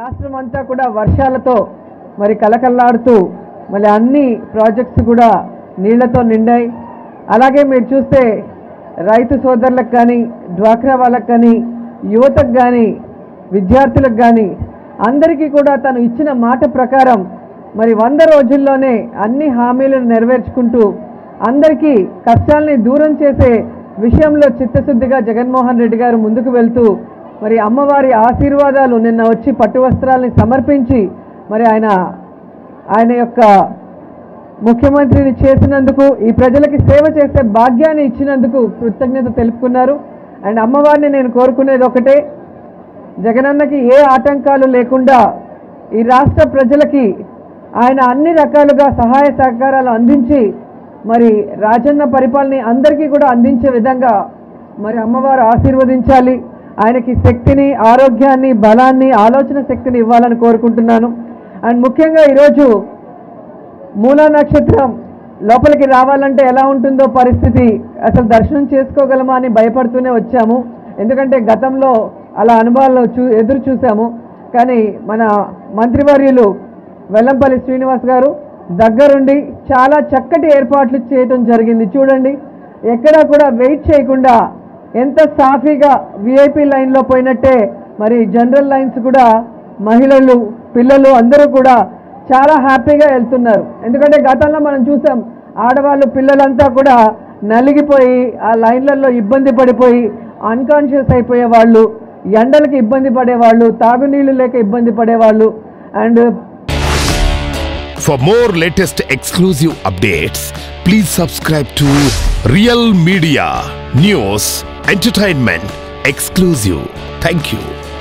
రాష్ట్రం అంతా కూడా వర్షాలతో మరి కలకల్లాడుతూ మళ్ళీ అన్ని ప్రాజెక్ట్స్ కూడా నీళ్లతో నిండాయి అలాగే మీరు చూస్తే రైతు సోదరులకు కానీ డ్వాక్రా వాళ్ళకు కానీ యువతకు కానీ విద్యార్థులకు కానీ అందరికీ కూడా తను ఇచ్చిన మాట ప్రకారం మరి వంద రోజుల్లోనే అన్ని హామీలను నెరవేర్చుకుంటూ అందరికీ కష్టాల్ని దూరం చేసే విషయంలో చిత్తశుద్ధిగా జగన్మోహన్ రెడ్డి గారు ముందుకు వెళ్తూ మరి అమ్మవారి ఆశీర్వాదాలు నిన్న వచ్చి పట్టు వస్త్రాలని సమర్పించి మరి ఆయన ఆయన యొక్క ముఖ్యమంత్రిని చేసినందుకు ఈ ప్రజలకి సేవ చేసే భాగ్యాన్ని ఇచ్చినందుకు కృతజ్ఞత తెలుపుకున్నారు అండ్ అమ్మవారిని నేను కోరుకునేది ఒకటే జగనన్నకి ఏ ఆటంకాలు లేకుండా ఈ రాష్ట్ర ప్రజలకి ఆయన అన్ని రకాలుగా సహాయ సహకారాలు అందించి మరి రాజన్న పరిపాలన అందరికీ కూడా అందించే విధంగా మరి అమ్మవారు ఆశీర్వదించాలి ఆయనకి శక్తిని ఆరోగ్యాన్ని బలాన్ని ఆలోచన శక్తిని ఇవ్వాలని కోరుకుంటున్నాను అండ్ ముఖ్యంగా ఈరోజు మూలా నక్షత్రం లోపలికి రావాలంటే ఎలా ఉంటుందో పరిస్థితి అసలు దర్శనం చేసుకోగలమా అని భయపడుతూనే వచ్చాము ఎందుకంటే గతంలో అలా అనుభవాలు చూ ఎదురు చూసాము కానీ మన మంత్రివర్యులు వెల్లంపల్లి శ్రీనివాస్ గారు దగ్గరుండి చాలా చక్కటి ఏర్పాట్లు చేయటం జరిగింది చూడండి ఎక్కడా కూడా వెయిట్ చేయకుండా ఎంత సాఫీగా విఐపి లైన్లో పోయినట్టే మరి జనరల్ లైన్స్ కూడా మహిళలు పిల్లలు అందరూ కూడా చాలా హ్యాపీగా వెళ్తున్నారు ఎందుకంటే గతంలో మనం చూసాం ఆడవాళ్ళు పిల్లలంతా కూడా నలిగిపోయి ఆ లైన్లలో ఇబ్బంది పడిపోయి అన్కాన్షియస్ అయిపోయే వాళ్ళు ఎండలకి ఇబ్బంది పడేవాళ్ళు తాగునీళ్ళు లేక ఇబ్బంది పడేవాళ్ళు and For more latest exclusive updates, please subscribe to Real Media News Entertainment Exclusive. Thank you.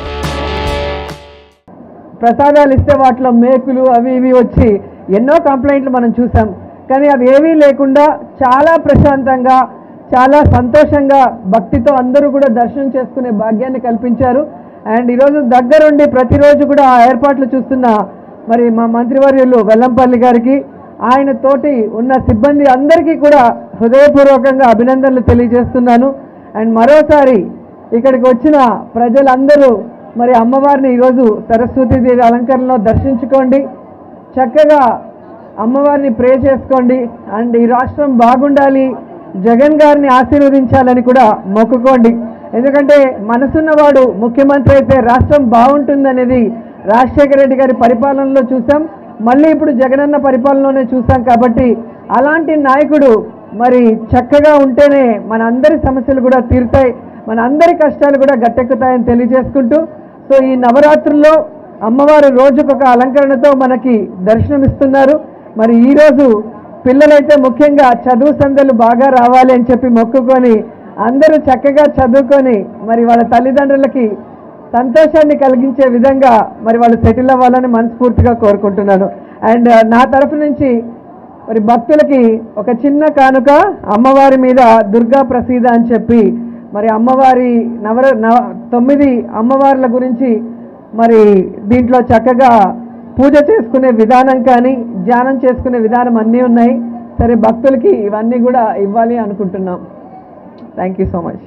ప్రసాదాలు ఇస్తే వాటిలో మేకులు అవి ఇవి వచ్చి ఎన్నో కంప్లైంట్లు మనం చూసాం కానీ అవి ఏవీ లేకుండా చాలా ప్రశాంతంగా చాలా సంతోషంగా భక్తితో అందరూ కూడా దర్శనం చేసుకునే భాగ్యాన్ని కల్పించారు అండ్ ఈరోజు దగ్గరుండి ప్రతిరోజు కూడా ఆ ఏర్పాట్లు చూస్తున్న మరి మా మంత్రివర్యులు వెల్లంపల్లి గారికి ఆయన తోటి ఉన్న సిబ్బంది అందరికీ కూడా హృదయపూర్వకంగా అభినందనలు తెలియజేస్తున్నాను అండ్ మరోసారి ఇక్కడికి వచ్చిన ప్రజలందరూ మరి అమ్మవారిని ఈరోజు సరస్వతీదేవి అలంకరణలో దర్శించుకోండి చక్కగా అమ్మవారిని ప్రే చేసుకోండి అండ్ ఈ రాష్ట్రం బాగుండాలి జగన్ గారిని ఆశీర్వదించాలని కూడా మొక్కుకోండి ఎందుకంటే మనసున్నవాడు ముఖ్యమంత్రి అయితే రాష్ట్రం బాగుంటుందనేది రాజశేఖర రెడ్డి గారి పరిపాలనలో చూసాం మళ్ళీ ఇప్పుడు జగనన్న పరిపాలనలోనే చూసాం కాబట్టి అలాంటి నాయకుడు మరి చక్కగా ఉంటేనే మన అందరి సమస్యలు కూడా తీరుతాయి మన అందరి కష్టాలు కూడా గట్టెక్కుతాయని తెలియజేసుకుంటూ సో ఈ నవరాత్రుల్లో అమ్మవారు రోజుకొక అలంకరణతో మనకి దర్శనమిస్తున్నారు మరి ఈరోజు పిల్లలైతే ముఖ్యంగా చదువు సందలు బాగా రావాలి అని చెప్పి మొక్కుకొని అందరూ చక్కగా చదువుకొని మరి వాళ్ళ తల్లిదండ్రులకి సంతోషాన్ని కలిగించే విధంగా మరి వాళ్ళు సెటిల్ అవ్వాలని మనస్ఫూర్తిగా కోరుకుంటున్నాను అండ్ నా తరఫు నుంచి మరి భక్తులకి ఒక చిన్న కానుక అమ్మవారి మీద దుర్గా ప్రసీద అని చెప్పి మరి అమ్మవారి నవర నవ తొమ్మిది అమ్మవార్ల గురించి మరి దీంట్లో చక్కగా పూజ చేసుకునే విధానం కానీ ధ్యానం చేసుకునే విధానం అన్నీ ఉన్నాయి సరే భక్తులకి ఇవన్నీ కూడా ఇవ్వాలి అనుకుంటున్నాం థ్యాంక్ యూ సో మచ్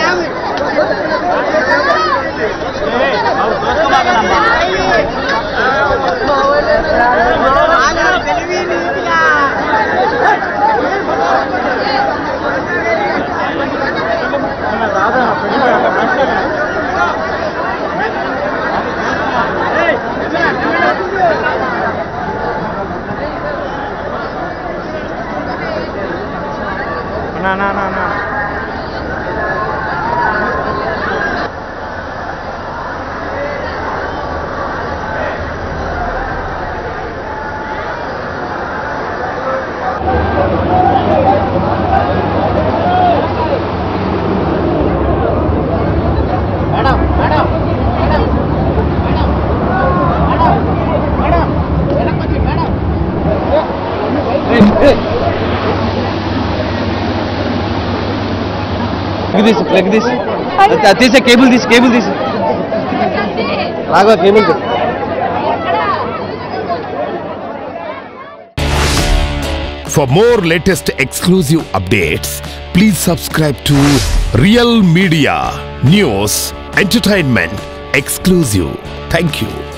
నా నా నా నా ప్లగ్ తీసి ప్లగ్ తీసి అది తీసే కేబుల్ తీసి కేబుల్ తీసి రాఘవ కేబుల్ తీసి For more latest exclusive updates, please subscribe to Real Media News Entertainment Exclusive. Thank you.